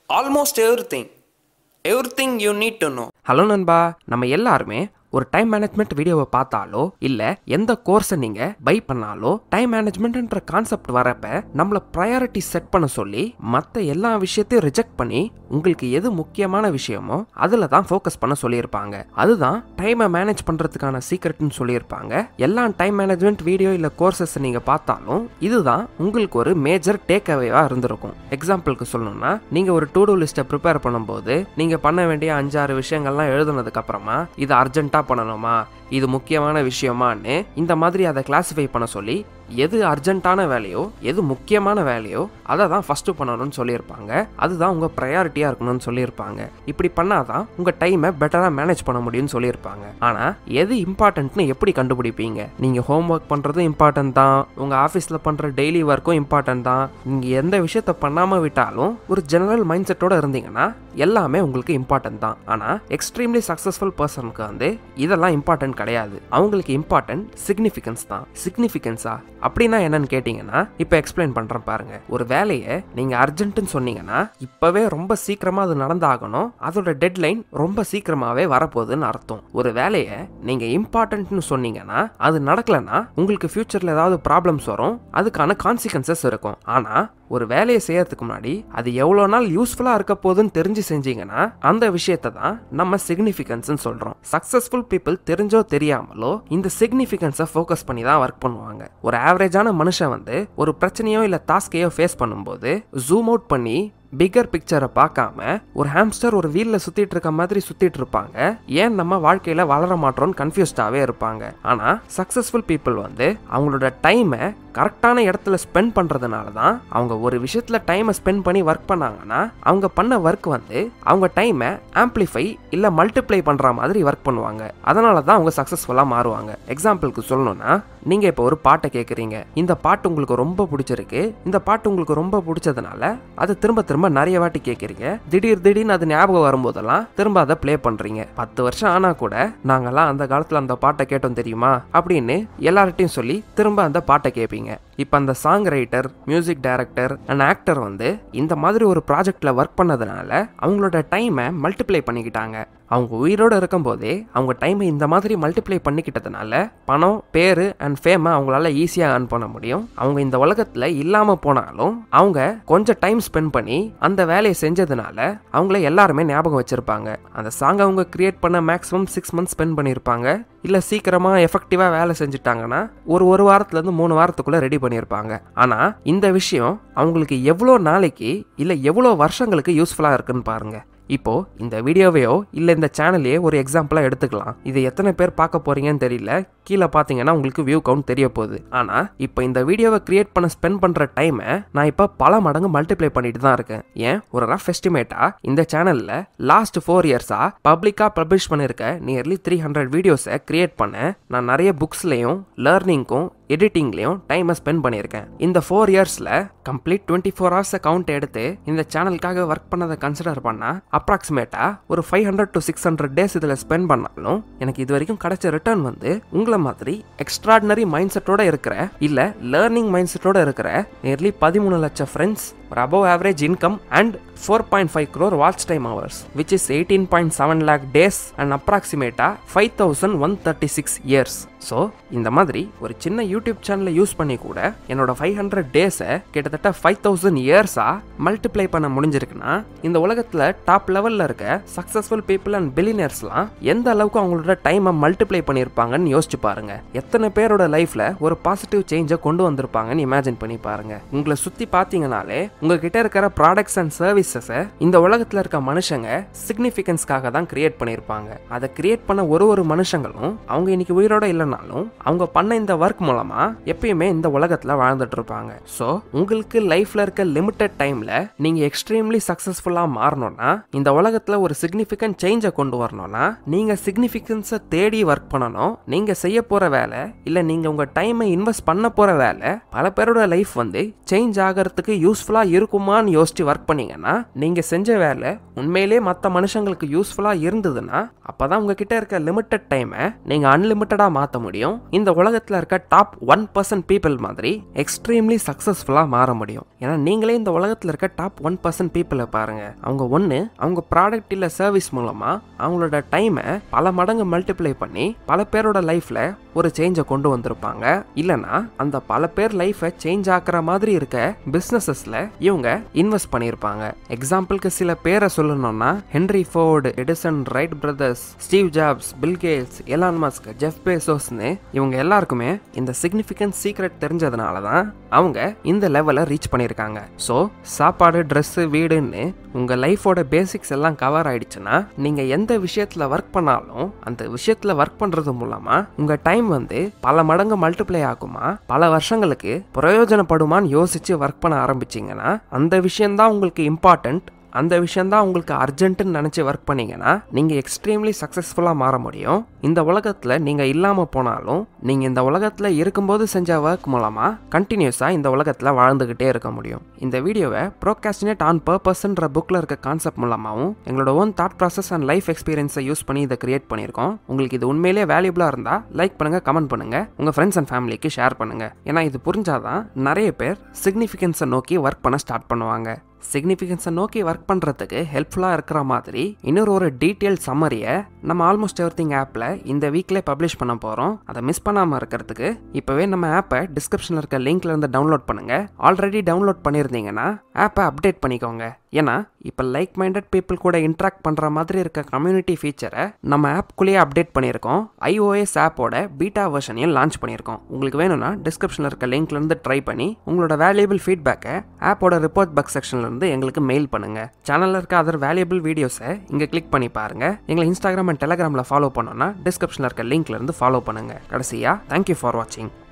almost everything. Everything you need to know. Hello நண்பா நம்ம எல்லாருமே ஒரு டைம் மேனேஜ்மெண்ட் வீடியோவை பார்த்தாலோ இல்ல எந்த கோர்ஸை நீங்க பை பண்ணாலோ டைம் மேனேஜ்மெண்ட்ன்ற கான்செப்ட் வரப்ப நம்மள ப்ரையாரிட்டி செட் பண்ண சொல்லி மற்ற எல்லா விஷயத்தையும் ரிஜெக்ட் பண்ணி உங்களுக்கு எது முக்கியமான விஷயமோ அதில் தான் ஃபோக்கஸ் பண்ண சொல்லியிருப்பாங்க அதுதான் டைமை மேனேஜ் பண்ணுறதுக்கான சீக்ரெட்னு சொல்லியிருப்பாங்க எல்லா டைம் மேனேஜ்மெண்ட் வீடியோ இல்லை கோர்சஸ் நீங்கள் பார்த்தாலும் இதுதான் உங்களுக்கு ஒரு மேஜர் டேக் அவேவாக இருந்திருக்கும் எக்ஸாம்பிளுக்கு சொல்லணும்னா நீங்கள் ஒரு டூ டூ லிஸ்ட்டை ப்ரிப்பேர் பண்ணும்போது நீங்கள் பண்ண வேண்டிய அஞ்சாறு விஷயங்கள்லாம் எழுதுனதுக்கு அப்புறமா இது அர்ஜென்ட்டாக பண்ணணுமா இது முக்கியமான விஷயமான்னு இந்த மாதிரி அதை கிளாஸிஃபை பண்ண சொல்லி எது அர்ஜென்ட்டான வேலையோ எது முக்கியமான வேலையோ அதை தான் ஃபஸ்ட்டு பண்ணணும்னு சொல்லியிருப்பாங்க அதுதான் உங்கள் ப்ரையாரிட்டியாக இருக்கணும்னு சொல்லியிருப்பாங்க இப்படி பண்ணாதான் உங்கள் டைமை பெட்டராக மேனேஜ் பண்ண முடியும்னு சொல்லியிருப்பாங்க ஆனால் எது இம்பார்ட்டன்ட்னு எப்படி கண்டுபிடிப்பீங்க நீங்கள் ஹோம் ஒர்க் பண்ணுறதும் இம்பார்ட்டன்ட் தான் உங்கள் ஆஃபீஸில் பண்ணுற டெய்லி ஒர்க்கும் இம்பார்ட்டன்ட் தான் நீங்கள் எந்த விஷயத்த பண்ணாமல் விட்டாலும் ஒரு ஜெனரல் மைண்ட் செட்டோட இருந்தீங்கன்னா எல்லாமே உங்களுக்கு இம்பார்ட்டன்ட் தான் ஆனால் எக்ஸ்ட்ரீம்லி சக்ஸஸ்ஃபுல் பர்சனுக்கு வந்து இதெல்லாம் இம்பார்ட்டன்ட் கிடையாது அவங்களுக்கு இம்பார்ட்டன்ட் சிக்னிஃபிகன்ஸ் தான் சிக்னிஃபிகன்ஸா அப்படின்னா என்னன்னு கேட்டிங்கன்னா இப்போ எக்ஸ்பிளைன் பண்ணுறேன் பாருங்க ஒரு வேலையை நீங்கள் அர்ஜென்ட்னு சொன்னீங்கன்னா இப்போவே ரொம்ப சீக்கிரமாக அது நடந்தாகணும் அதோட டெட்லைன் ரொம்ப சீக்கிரமாகவே வரப்போகுதுன்னு அர்த்தம் ஒரு வேலையை நீங்கள் இம்பார்ட்டன்ட்னு சொன்னீங்கன்னா அது நடக்கலைன்னா உங்களுக்கு ஃப்யூச்சரில் ஏதாவது ப்ராப்ளம்ஸ் வரும் அதுக்கான கான்சிக்வன்சஸ் இருக்கும் ஆனால் ஒரு வேலையை செய்யறதுக்கு முன்னாடி அது எவ்வளோ நாள் யூஸ்ஃபுல்லாக இருக்க போகுதுன்னு தெரிஞ்சு செஞ்சீங்கன்னா அந்த விஷயத்தை தான் நம்ம சிக்னிஃபிகன்ஸ்னு சொல்கிறோம் சக்ஸஸ்ஃபுல் பீப்புள் தெரிஞ்சோ தெரியாமலோ இந்த சிக்னிஃபிகன்ஸை ஃபோக்கஸ் பண்ணி தான் ஒர்க் பண்ணுவாங்க ஒரு ஆவரேஜான மனுஷன் வந்து ஒரு பிரச்சனையோ இல்லை டாஸ்கையோ ஃபேஸ் பண்ணும்போது ஜூம் அவுட் பண்ணி பிக்கர் பிக்சரை பார்க்காம ஒரு ஹாம்ஸ்டர் ஒரு வீலில் சுத்திட்டு இருக்க மாதிரி சுத்திட்டு இருப்பாங்க ஏன் நம்ம வாழ்க்கையில வளர மாட்டோம்னு கன்ஃபியூஸ்டாவே இருப்பாங்க ஆனா சக்சஸ்ஃபுல் பீப்புள் வந்து அவங்களோட டைமை கரெக்டான இடத்துல ஸ்பெண்ட் பண்றதுனால தான் அவங்க ஒரு விஷயத்துல டைமை ஸ்பெண்ட் பண்ணி ஒர்க் பண்ணாங்கன்னா அவங்க பண்ண ஒர்க் வந்து அவங்க டைமை ஆம்ப்ளிஃபை இல்ல மல்டிப்ளை பண்ற மாதிரி ஒர்க் பண்ணுவாங்க அதனால தான் அவங்க சக்சஸ்ஃபுல்லா மாறுவாங்க எக்ஸாம்பிளுக்கு சொல்லணும்னா நீங்க இப்போ ஒரு பாட்டை கேட்குறீங்க இந்த பாட்டு உங்களுக்கு ரொம்ப பிடிச்சிருக்கு இந்த பாட்டு உங்களுக்கு ரொம்ப பிடிச்சதுனால அதை திரும்ப திரும்ப நிறைய வாட்டி கேட்குறீங்க திடீர் திடீர்னு அது ஞாபகம் வரும்போதெல்லாம் திரும்ப அதை ப்ளே பண்றீங்க பத்து வருஷம் ஆனா கூட நாங்கெல்லாம் அந்த காலத்துல அந்த பாட்டை கேட்டோம் தெரியுமா அப்படின்னு எல்லார்ட்டையும் சொல்லி திரும்ப அந்த பாட்டை கேட்பீங்க இப்போ அந்த song writer music director and actor வந்து இந்த மாதிரி ஒரு ப்ராஜெக்ட்ல ஒர்க் பண்ணதுனால அவங்களோட டைமை மல்டிப்ளை பண்ணிக்கிட்டாங்க அவங்க உயிரோட இருக்கும்போதே அவங்க டைமை இந்த மாதிரி மல்டிப்ளை பண்ணிக்கிட்டதுனால பணம் பேர் அண்ட் ஃபேமை அவங்களால ஈஸியாக earn பண்ண முடியும் அவங்க இந்த உலகத்தில் இல்லாமல் போனாலும் அவங்க கொஞ்சம் டைம் ஸ்பெண்ட் பண்ணி அந்த வேலையை செஞ்சதுனால அவங்கள எல்லாருமே ஞாபகம் வச்சிருப்பாங்க அந்த சாங் அவங்க கிரியேட் பண்ண மேக்ஸிமம் சிக்ஸ் மந்த்ஸ் ஸ்பெண்ட் பண்ணியிருப்பாங்க இல்லை சீக்கிரமாக எஃபெக்டிவாக வேலை செஞ்சுட்டாங்கன்னா ஒரு ஒரு வாரத்துலேருந்து மூணு வாரத்துக்குள்ளே ரெடி பண்ணியிருப்பாங்க ஆனால் இந்த விஷயம் அவங்களுக்கு எவ்வளோ நாளைக்கு இல்லை எவ்வளோ வருஷங்களுக்கு யூஸ்ஃபுல்லாக இருக்குன்னு பாருங்க இப்போ இந்த வீடியோவையோ இல்லை இந்த சேனலையோ ஒரு எக்ஸாம்பிளாக எடுத்துக்கலாம் இதை எத்தனை பேர் பார்க்க போறீங்கன்னு தெரியல கீழே பார்த்தீங்கன்னா உங்களுக்கு வியூ கவுண்ட் தெரிய போகுது ஆனால் இப்போ இந்த வீடியோவை கிரியேட் பண்ண ஸ்பெண்ட் பண்ணுற டைமை நான் இப்போ பல மடங்கு மல்டிப்ளை பண்ணிட்டு தான் இருக்கேன் ஏன் ஒரு ரஃப் எஸ்டிமேட்டா இந்த சேனலில் லாஸ்ட் ஃபோர் இயர்ஸாக பப்ளிக்காக பப்ளிஷ் பண்ணியிருக்க நியர்லி த்ரீ ஹண்ட்ரட் வீடியோஸை கிரியேட் பண்ண நான் நிறைய புக்ஸ்லையும் லேர்னிங்க்கும் எடிட்டிங்லேயும் டைமை ஸ்பெண்ட் பண்ணியிருக்கேன் இந்த ஃபோர் இயர்ஸில் கம்ப்ளீட் டுவெண்ட்டி ஃபோர் ஹவர்ஸை கவுண்ட் எடுத்து இந்த சேனலுக்காக ஒர்க் பண்ணதை கன்சிடர் பண்ணால் அப்ராக்சிமேட்டாக ஒரு five hundred to six hundred days இதில் ஸ்பெண்ட் பண்ணாலும் எனக்கு இது வரைக்கும் கிடைச்ச ரிட்டர்ன் வந்து உங்களை மாதிரி எக்ஸ்ட்ராடினரி மைண்ட் செட்டோட இருக்கிற இல்லை லேர்னிங் மைண்ட் செட்டோட இருக்கிற நியர்லி பதிமூணு லட்சம் ஃப்ரெண்ட்ஸ் ஒரு above average income and four point five crore watch time hours which is eighteen point seven lakh days and அப்ராக்சிமேட்டா five thousand one thirty six years so இந்த மாதிரி ஒரு சின்ன யூடியூப் சேனலை யூஸ் பண்ணி கூட என்னோட ஃபைவ் ஹண்ட்ரட் டேஸை கிட்டத்தட்ட ஃபைவ் தௌசண்ட் இயர்ஸாக மல்டிப்ளை பண்ண முடிஞ்சிருக்குன்னா இந்த உலகத்தில் டாப் லெவலில் இருக்க சக்ஸஸ்ஃபுல் பீப்புள் அண்ட் பில்லினியர்ஸ்லாம் எந்த அளவுக்கு அவங்களோட டைமை மல்டிப்ளை பண்ணியிருப்பாங்கன்னு யோசிச்சு பாருங்க எத்தனை பேரோட லைஃப்பில் ஒரு பாசிட்டிவ் சேஞ்சை கொண்டு வந்திருப்பாங்கன்னு இமேஜின் பண்ணி பாருங்க உங்களை சுற்றி பார்த்தீங்கனாலே உங்ககிட்ட இருக்கிற ப்ராடக்ட்ஸ் அண்ட் சர்வீசஸை இந்த உலகத்தில் இருக்க மனுஷங்க சிக்னிஃபிகன்ஸ்க்காக தான் கிரியேட் பண்ணியிருப்பாங்க அதை கிரியேட் பண்ண ஒரு ஒரு மனுஷங்களும் அவங்க இன்னைக்கு உயிரோட இல்லைனாலும் அவங்க பண்ண இந்த ஒர்க் மூலமா எப்பயுமே இந்த உலகத்தில் வாழ்ந்துட்டு இருப்பாங்க ஸோ உங்களுக்கு லைஃப்ல இருக்க லிமிட்டட் டைம்ல நீங்க எக்ஸ்ட்ரீம்லி சக்சஸ்ஃபுல்லாக மாறணும்னா இந்த உலகத்தில் ஒரு சிக்னிஃபிகன்ட் சேஞ்சை கொண்டு வரணும்னா நீங்க சிக்னிஃபிகன்ஸை தேடி ஒர்க் பண்ணணும் நீங்க செய்ய போற வேலை இல்ல நீங்க உங்க டைமை இன்வெஸ்ட் பண்ண போற வேலை பல பேரோட லைஃப் வந்து சேஞ்ச் ஆகிறதுக்கு யூஸ்ஃபுல்லா இருக்குமான்னு யோசிச்சு ஒர்க் பண்ணீங்கன்னா நீங்க செஞ்ச வேலை உண்மையிலே மற்ற மனுஷங்களுக்கு யூஸ்ஃபுல்லா இருந்ததுன்னா அப்பதான் உங்ககிட்ட இருக்க லிமிட்டட் டைமை நீங்க அன்லிமிட்டடா மாத்த முடியும் இந்த உலகத்தில் இருக்க டாப் ஒன் பர்சன்ட் பீப்புள் மாதிரி எக்ஸ்ட்ரீம்லி சக்ஸஸ்ஃபுல்லாக மாற முடியும் ஏன்னா நீங்களே இந்த உலகத்தில் இருக்க டாப் ஒன் பர்சன்ட் பீப்புளை பாருங்க அவங்க ஒன்று அவங்க ப்ராடக்ட் இல்லை சர்வீஸ் மூலமாக அவங்களோட டைமை பல மடங்கு மல்டிப்ளை பண்ணி பல பேரோட லைஃப்பில் ஒரு சேஞ்சை கொண்டு வந்திருப்பாங்க இல்லைனா அந்த பல பேர் லைஃப்பை சேஞ்ச் ஆக்குற மாதிரி இருக்க பிஸ்னஸஸில் இவங்க இன்வெஸ்ட் பண்ணியிருப்பாங்க எக்ஸாம்பிளுக்கு சில பேரை சொல்லணும்னா Henry Ford Edison Wright brothers Steve Jobs Bill Gates Elon Musk Jeff பேசோஸ்னு இவங்க எல்லாருக்குமே இந்த சிக்னிஃபிகன்ட் சீக்ரெட் தெரிஞ்சதுனால தான் அவங்க இந்த லெவலை ரீச் பண்ணியிருக்காங்க ஸோ சாப்பாடு ட்ரெஸ்ஸு வீடுன்னு உங்கள் லைஃபோட பேசிக்ஸ் எல்லாம் கவர் ஆயிடுச்சுன்னா நீங்கள் எந்த விஷயத்தில் ஒர்க் பண்ணாலும் அந்த விஷயத்தில் ஒர்க் பண்ணுறது மூலமாக உங்கள் டைம் வந்து பல மடங்கு மல்டிப்ளை ஆகுமா பல வருஷங்களுக்கு பிரயோஜனப்படுமான்னு யோசிச்சு ஒர்க் பண்ண ஆரம்பிச்சிங்கன்னா அந்த விஷயம்தான் உங்களுக்கு இம்பார்ட்டண்ட் அந்த விஷயந்தான் உங்களுக்கு அர்ஜென்ட்டுன்னு நினச்சி ஒர்க் பண்ணீங்கன்னா நீங்கள் எக்ஸ்ட்ரீம்லி சக்ஸஸ்ஃபுல்லாக மாற முடியும் இந்த உலகத்தில் நீங்கள் இல்லாமல் போனாலும் நீங்கள் இந்த உலகத்தில் இருக்கும்போது செஞ்ச ஒர்க் மூலமாக கண்டினியூஸாக இந்த உலகத்தில் வாழ்ந்துக்கிட்டே இருக்க முடியும் இந்த வீடியோவை ப்ரோகாஸ்டினேட் ஆன் பர்பஸ்ன்ற புக்கில் இருக்க கான்செப்ட் மூலமாகவும் எங்களோட own thought process and life எக்ஸ்பீரியன்ஸை யூஸ் பண்ணி இதை கிரியேட் பண்ணியிருக்கோம் உங்களுக்கு இது உண்மையிலேயே வேல்யூபிளாக இருந்தால் லைக் பண்ணுங்கள் கமெண்ட் பண்ணுங்கள் உங்கள் ஃப்ரெண்ட்ஸ் அண்ட் ஃபேமிலிக்கு ஷேர் பண்ணுங்கள் ஏன்னா இது புரிஞ்சாதான் நிறைய பேர் சிக்னிஃபிகன்ஸை நோக்கி ஒர்க் பண்ண ஸ்டார்ட் பண்ணுவாங்க சிக்னிஃபிகன்ஸை நோக்கி ஒர்க் பண்ணுறதுக்கு ஹெல்ப்ஃபுல்லாக இருக்கிற மாதிரி இன்னொரு ஒரு டீட்டெயில் சம்மரியை நம்ம ஆல்மோஸ்ட் எவ்ரி திங் ஆப்பில் இந்த வீக்லேயே பப்ளிஷ் பண்ண போகிறோம் அதை மிஸ் பண்ணாமல் இருக்கிறதுக்கு இப்போவே நம்ம ஆப்பை டிஸ்கிரிப்ஷனில் இருக்க லிங்க்ல இருந்து டவுன்லோட் பண்ணுங்கள் ஆல்ரெடி டவுன்லோட் பண்ணியிருந்தீங்கன்னா ஆப்பை அப்டேட் பண்ணிக்கோங்க ஏன்னா இப்போ லைக் மைண்டட் பீப்புள் கூட இன்ட்ராக்ட் பண்ணுற மாதிரி இருக்க கம்யூனிட்டி ஃபீச்சரை நம்ம ஆப்குள்ளேயே அப்டேட் பண்ணியிருக்கோம் ஐஓஎஸ் ஆப்போட பீட்டா வெர்ஷனையும் லான்ச் பண்ணியிருக்கோம் உங்களுக்கு வேணும்னா டிஸ்கிரிப்ஷனில் இருக்க லிங்க்லேருந்து ட்ரை பண்ணி உங்களோட வேல்யூபிள் ஃபீட்பேக்கை ஆப்போட ரிப்போர்ட் பக் செக்ஷன்லேருந்து இருந்து எங்களுக்கு மெயில் பண்ணுங்க சேனலில் இருக்க அதர் வேல்யூபிள் வீடியோஸை இங்கே கிளிக் பண்ணி பாருங்க எங்களை இன்ஸ்டாகிராம் அண்ட் டெலிகிராமில் ஃபாலோ பண்ணோன்னா டிஸ்கிரிப்ஷனில் இருக்க லிங்க்ல இருந்து ஃபாலோ பண்ணுங்க கடைசியா தேங்க்யூ ஃபார் வாட்சிங்